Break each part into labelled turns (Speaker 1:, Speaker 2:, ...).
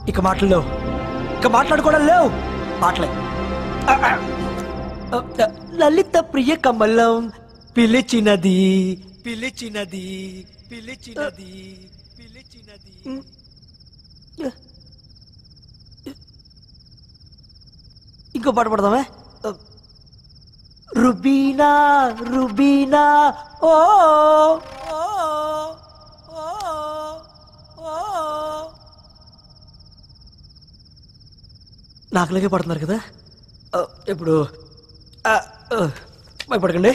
Speaker 1: ఇక మాటలు లేవు ఇక మాట్లాడుకోవడం లేవు మాటలే ఆ, ఆ. ఆ, ఆ, లలిత ప్రియ కమలం పిలిచినది పిలిచినది పిలిచినది పిలిచినది ఇంకో పాట పడదామే రుబీనా రుబీనా ఓ ఓ, ఓ, ఓ. నాకులాగే పడుతున్నారు కదా ఆ, ఇప్పుడు ఆ, ఆ, భయపడకండి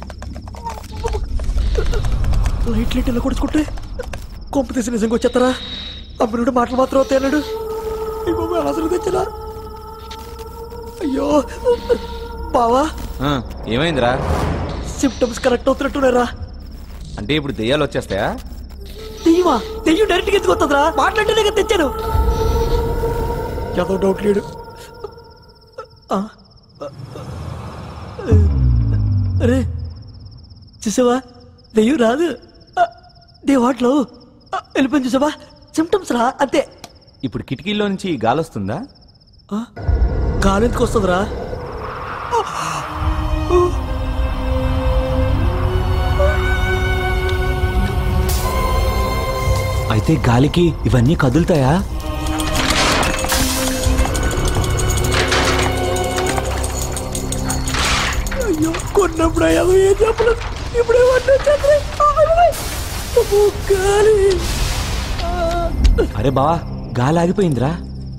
Speaker 1: లైట్ లైట్ ఇలా కొడుచుకుంటే కొంప తీసి నిజంగా వచ్చేస్తారా అప్పుడు మాటలు మాత్రం తేలాడు అసలు తెచ్చలా అయ్యో బావా
Speaker 2: ఆ, ఏమైందిరా
Speaker 1: సిమ్టమ్స్ కరెక్ట్ అవుతున్నట్టున్నారా
Speaker 2: అంటే ఇప్పుడు దెయ్యాలు వచ్చేస్తాయా
Speaker 1: దెయ్యమా దెయ్యం డైరెక్ట్ గా ఎందుకు వస్తుందిరా మాట్లాడితేనే కదా తెచ్చాను ఏదో డౌట్ లేడు ఆ, అరే చూసావా దెయ్యం రాదు ఆ, దేవాట్లో ఆ, వెళ్ళిపోయింది చూసావా సిమ్టమ్స్ రా అంతే
Speaker 2: ఇప్పుడు కిటికీలో నుంచి గాలి వస్తుందా
Speaker 1: ఆ, గాలి ఎందుకు వస్తుందిరా
Speaker 2: అయితే గాలికి ఇవన్నీ కదులుతాయా
Speaker 1: అయ్యో కొన్నప్పుడు అయ్యావు ఏం చెప్పలేదు ఇప్పుడు ఏమన్నా వచ్చేది? ఆ, అయ్యో, అమ్మో, గాలి ఆ,
Speaker 2: అరే బావా గాలి ఆగిపోయిందిరా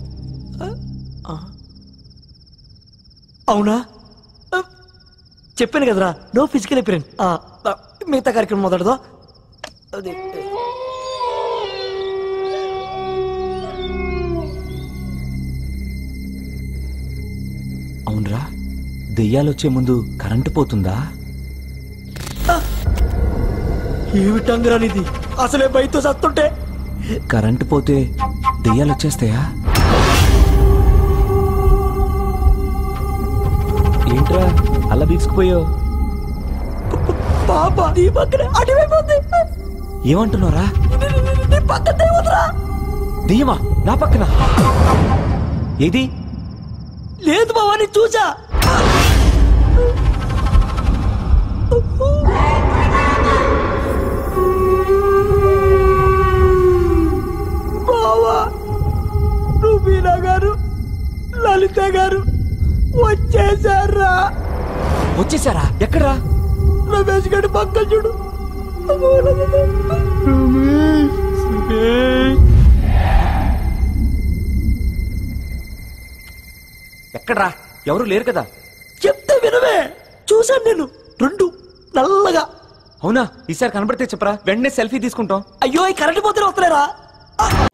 Speaker 1: అవునా ఆ, చెప్పాను కదరా నో ఫిజికల్ అపిరెన్స్ మిగతా కార్యక్రమం మొదలదో అది
Speaker 2: అవునరా దెయ్యాలు వచ్చే ముందు కరెంటు పోతుందా
Speaker 1: ఏమిటంగరా నీది అసలే బయట సత్తుంటే
Speaker 2: కరెంటు పోతే దెయ్యాలు వచ్చేస్తాయా ఏంట్రా అలా బీసుకుపోయావు
Speaker 1: పాప నీ పక్కనే అటువైపోతుంది
Speaker 2: ఏమంటున్నారా
Speaker 1: నీ పక్కన దేవతరా
Speaker 2: దెయ్యమా నా పక్కన ఏది
Speaker 1: లేదు బావా నీ చూసా బావా రుబీనా గారు లలిత గారు వచ్చేసారా
Speaker 2: వచ్చేసారా ఎక్కడ్రా
Speaker 1: రమేష్ గడి పక్కన చూడు రమేష్ రమేష్
Speaker 2: ఎక్కడ్రా ఎవరు లేరు కదా
Speaker 1: చెప్తే వినవే చూశాను నేను రెండు నల్లగా
Speaker 2: అవునా ఈసారి కనబడితే చెప్పరా వెంటనే సెల్ఫీ తీసుకుంటాం
Speaker 1: అయ్యో ఈ కరెంట్ పోతే వస్తలేరా